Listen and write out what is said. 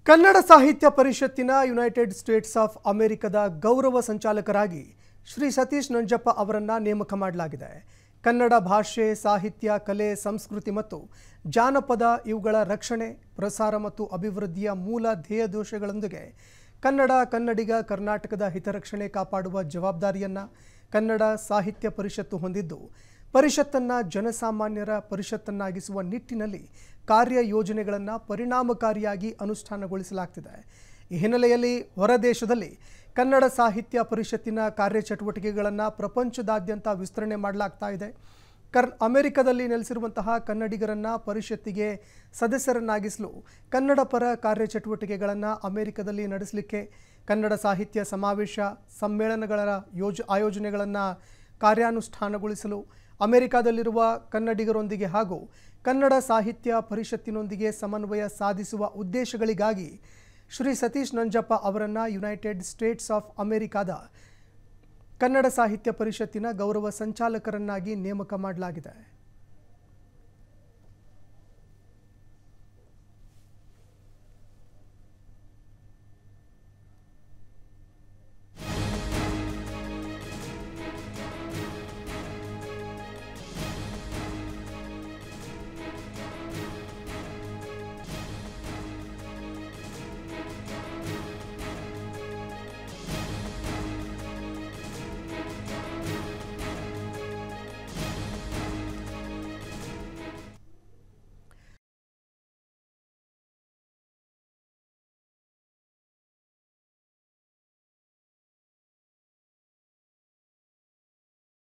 ಕನ್ನಡ ಸಾಹಿತ್ಯ ಪರಿಷತ್ತಿನ United States of ಅಮೆರಿಕದ ಗೌರವ ಸಂಚಾಲಕರಾಗಿ ಶ್ರೀ ಸತೀಶ್ ನಂಜಪ್ಪ ಅವರನ್ನ ನೇಮಕ ಮಾಡಲಾಗಿದೆ ಕನ್ನಡ ಭಾಷೆ ಸಾಹಿತ್ಯ ಕಲೆ ಸಂಸ್ಕೃತಿ ಮತ್ತು ಜಾನಪದ ಇವುಗಳ ರಕ್ಷಣೆ ಪ್ರಸಾರ ಮತ್ತು ಅಭಿವೃದ್ಧಿಯ ಮೂಲ ಧ್ಯೇಯದೋಷಗಳೊಂದಿಗೆ ಕನ್ನಡ ಕನ್ನಡಿಗ ಕರ್ನಾಟಕದ ಹಿತರಕ್ಷಣೆ ಕಾಪಾಡುವ ಜವಾಬ್ದಾರಿಯನ್ನ ಕನ್ನಡ ಸಾಹಿತ್ಯ ಪರಿಷತ್ತು ಹೊಂದಿದ್ದು ಪರಿಷತ್ತನ್ನ ಜನಸಾಮಾನ್ಯರ ಪರಿಷತ್ತನ್ನಾಗಿಸುವ ನಿಟ್ಟಿನಲ್ಲಿ ಕಾರ್ಯಯೋಜನೆಗಳನ್ನು ಪರಿಣಾಮಕಾರಿಯಾಗಿ ಅನುಷ್ಠಾನಗೊಳಿಸಲಾಗ್ತಿದೆ ಈ ಹಿನ್ನೆಲೆಯಲ್ಲಿ ಹೊರದೇಶದಲ್ಲಿ ಕನ್ನಡ ಸಾಹಿತ್ಯ ಪರಿಷತ್ತಿನ ಕಾರ್ಯಚಟುವಟಿಕೆಗಳನ್ನು ಪ್ರಪಂಚದಾದ್ಯಂತ ವಿಸ್ತರಣೆ ಮಾಡಲಾಗ್ತಾ ಇದೆ ಕರ್ ಅಮೆರಿಕದಲ್ಲಿ ನೆಲೆಸಿರುವಂತಹ ಕನ್ನಡಿಗರನ್ನ ಪರಿಷತ್ತಿಗೆ ಸದಸ್ಯರನ್ನಾಗಿಸಲು ಕನ್ನಡ ಪರ ಕಾರ್ಯಚಟುವಟಿಕೆಗಳನ್ನು ಅಮೆರಿಕದಲ್ಲಿ ನಡೆಸಲಿಕ್ಕೆ ಕನ್ನಡ ಸಾಹಿತ್ಯ ಸಮಾವೇಶ ಸಮ್ಮೇಳನಗಳ ಯೋಜ ಆಯೋಜನೆಗಳನ್ನು ಕಾರ್ಯಾನುಷ್ಠಾನಗೊಳಿಸಲು ಅಮೆರಿಕದಲ್ಲಿರುವ ಕನ್ನಡಿಗರೊಂದಿಗೆ ಹಾಗೂ ಕನ್ನಡ ಸಾಹಿತ್ಯ ಪರಿಷತ್ತಿನೊಂದಿಗೆ ಸಮನ್ವಯ ಸಾಧಿಸುವ ಉದ್ದೇಶಗಳಿಗಾಗಿ ಶ್ರೀ ಸತೀಶ್ ನಂಜಪ್ಪ ಅವರನ್ನು ಯುನೈಟೆಡ್ ಸ್ಟೇಟ್ಸ್ ಆಫ್ ಅಮೆರಿಕಾದ ಕನ್ನಡ ಸಾಹಿತ್ಯ ಪರಿಷತ್ತಿನ ಗೌರವ ಸಂಚಾಲಕರನ್ನಾಗಿ ನೇಮಕ ಮಾಡಲಾಗಿದೆ